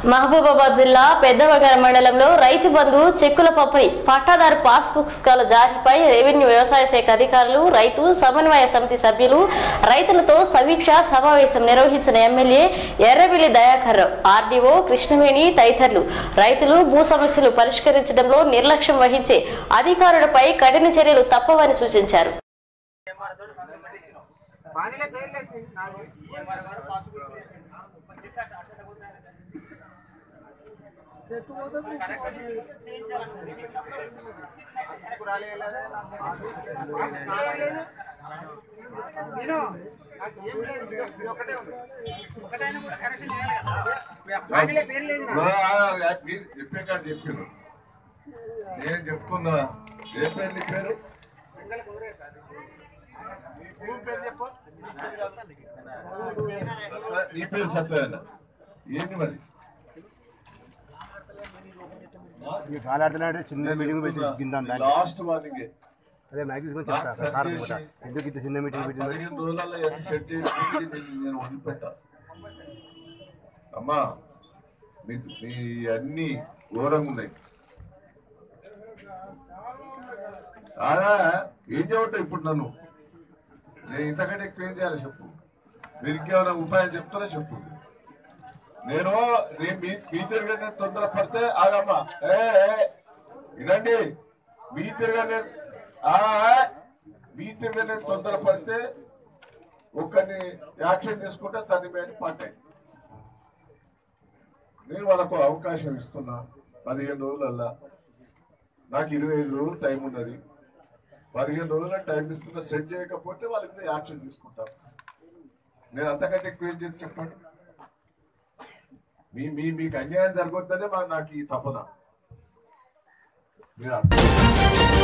మహబూబాబాద్ జిల్లా పెద్దవగర మండలంలో రైతు బంధు చెక్కుల పంపిణీ పట్టాదారు పాస్ పుస్తకాల జారీపై రెవెన్యూ వ్యవసాయ శాఖ అధికారులు రైతు సమన్వయ సమితి సభ్యులు రైతులతో సమీక్ష సమావేశం నిర్వహించిన ఎమ్మెల్యే ఎర్రబిల్లి దయాకర్ రావు ఆర్డీఓ కృష్ణవేణి తదితరులు రైతులు భూ సమస్యలు పరిష్కరించడంలో నిర్లక్ష్యం వహించే అధికారులపై కఠిన చర్యలు తప్పవని సూచించారు పానీలో పేర్లు వేసి నాకు కురాలు వేయలేదా? నాకు ఏం లేదు. నేను నాకు ఏం లేదు ఇది ఇది ఒకటే ఉంది ఒకటైనా కూడా కరెక్షన్ చేయాలి కదా పానీలో పేరు లేదు నాకు. చెప్పాడు చెప్పాను నేను చెప్తున్నా ఏ పేరు నీ పేరు సింగల్ కుదిరే సార్ భూమి పేరు చెప్పు సత్య- నీ పేరు సత్యనారాయణ ఏంది మరి ఈ కాలాడుతున్నాడు చిన్న మీటింగ్ పెట్టి గిందాం దాన్ని లాస్ట్ వార్నింగ్ అదే మ్యాక్సిమం నాకు చెప్తా సెట్ సార్ చేసి ఎందుకు ఇంత చిన్న మీటింగ్ పెట్టింది పదిహేను రోజులలో ఎంత సెట్ చేసి నేను- నేను వదిలిపెట్టా అమ్మా మీ మీ అన్ని ఘోరంగా ఉన్నాయి అలా ఏం చేయటం ఇప్పుడు నన్ను నేను ఇంతకంటే ఎక్కువ ఏం చేయాలి చెప్పు మీరు ఇంకేమైనా ఉపాయం చెప్తారా చెప్పు నేను నేను మీ మీ తిరగనే తొందర పడితే ఆగమ్మా ఏ ఏ, వినండి మీ తిరగనే ఆ, మీ తిరగనే తొందర పడితే ఒక్కరిని యాక్షన్ తీసుకుంటే తది మీద పడ్డాయి నేను వాళ్ళకు అవకాశం ఇస్తున్నా పదిహేను రోజులల్లా నాకు ఇరవై ఐదు రోజులు టైం ఉన్నది పదిహేను రోజుల టైం ఇస్తున్నా సెట్ చేయకపోతే వాళ్ళ మీద యాక్షన్ తీసుకుంటాం నేను అంతకంటే ఎక్కువ ఏం చేసి చెప్పండి మీ మీ మీకు అన్యాయం జరగొద్దనే మా నాకు ఈ తపన మీరు అర్థం